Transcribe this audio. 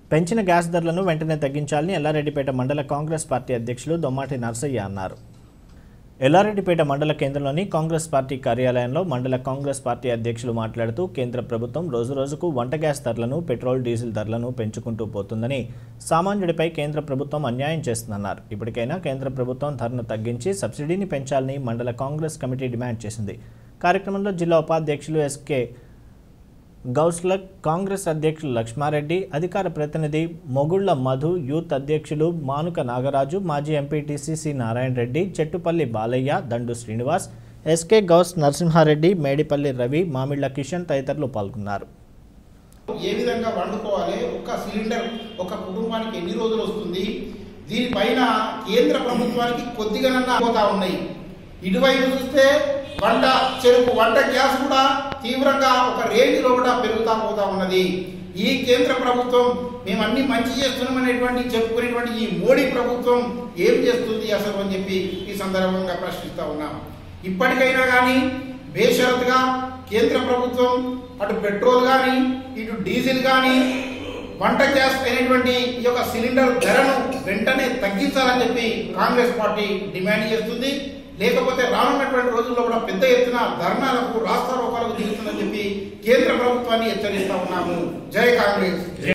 పెంచిన గ్యాస్ ధరలను వెంటనే తగ్గించాలని ఎల్లారెడ్డిపేట మండల కాంగ్రెస్ పార్టీ అధ్యక్షులు దొమ్మాటి నర్సయ్య అన్నారు ఎల్లారెడ్డిపేట మండల కేంద్రంలోని కాంగ్రెస్ పార్టీ కార్యాలయంలో మండల కాంగ్రెస్ పార్టీ అధ్యక్షులు మాట్లాడుతూ కేంద్ర ప్రభుత్వం రోజురోజుకు వంట గ్యాస్ ధరలను పెట్రోల్ డీజిల్ ధరలను పెంచుకుంటూ పోతుందని సామాన్యుడిపై కేంద్ర ప్రభుత్వం అన్యాయం చేస్తుందన్నారు ఇప్పటికైనా కేంద్ర ప్రభుత్వం ధరను తగ్గించి సబ్సిడీని పెంచాలని మండల కాంగ్రెస్ కమిటీ డిమాండ్ చేసింది కార్యక్రమంలో జిల్లా ఉపాధ్యక్షులు ఎస్కే గౌస్లక్ కాంగ్రెస్ అధ్యక్షులు లక్ష్మారెడ్డి అధికార ప్రతినిధి మొగుళ్ల మధు యూత్ అధ్యక్షులు మానుక నాగరాజు మాజీ MPTC C Narayana Reddy Chettupalli Balaiah Dandu Srinivas SK Ghouse Narasimhareddy Medipalli Ravi Mamilla Kishan తదితరులు పాల్గొన్నారు ఏ విధంగా వండుకోవాలి ఒక సిలిండర్ ఒక కుటుంబానికి ఎన్ని రోజులు వస్తుంది దీనిపైన కేంద్ర ప్రభుత్వానికి కొద్దిగానన్నా పోతా ఉన్నాయి ఇటువైపు చూస్తే వంట చెరుకు వంట గ్యాస్ కూడా తీవ్రంగా ఒక రేంజ్లో కూడా పెరుగుతా పోతా ఉన్నది ఈ కేంద్ర ప్రభుత్వం మేము అన్ని మంచి చేస్తున్నామనేటువంటి చెప్పుకునేటువంటి ఈ మోడీ ప్రభుత్వం ఏం చేస్తుంది అసలు అని చెప్పి ఈ సందర్భంగా ప్రశ్నిస్తా ఉన్నాం ఇప్పటికైనా కానీ బేషరతుగా కేంద్ర ప్రభుత్వం అటు పెట్రోల్ కానీ ఇటు డీజిల్ కానీ వంట గ్యాస్ అయినటువంటి ఈ యొక్క సిలిండర్ ధరను వెంటనే తగ్గించాలని చెప్పి కాంగ్రెస్ పార్టీ డిమాండ్ చేస్తుంది లేకపోతే రానున్నటువంటి రోజుల్లో కూడా పెద్ద ఎత్తున ధర్నాలకు రాష్ట్ర రూపాలకు దిగుతుందని చెప్పి కేంద్ర ప్రభుత్వాన్ని హెచ్చరిస్తా ఉన్నాము జై కాంగ్రెస్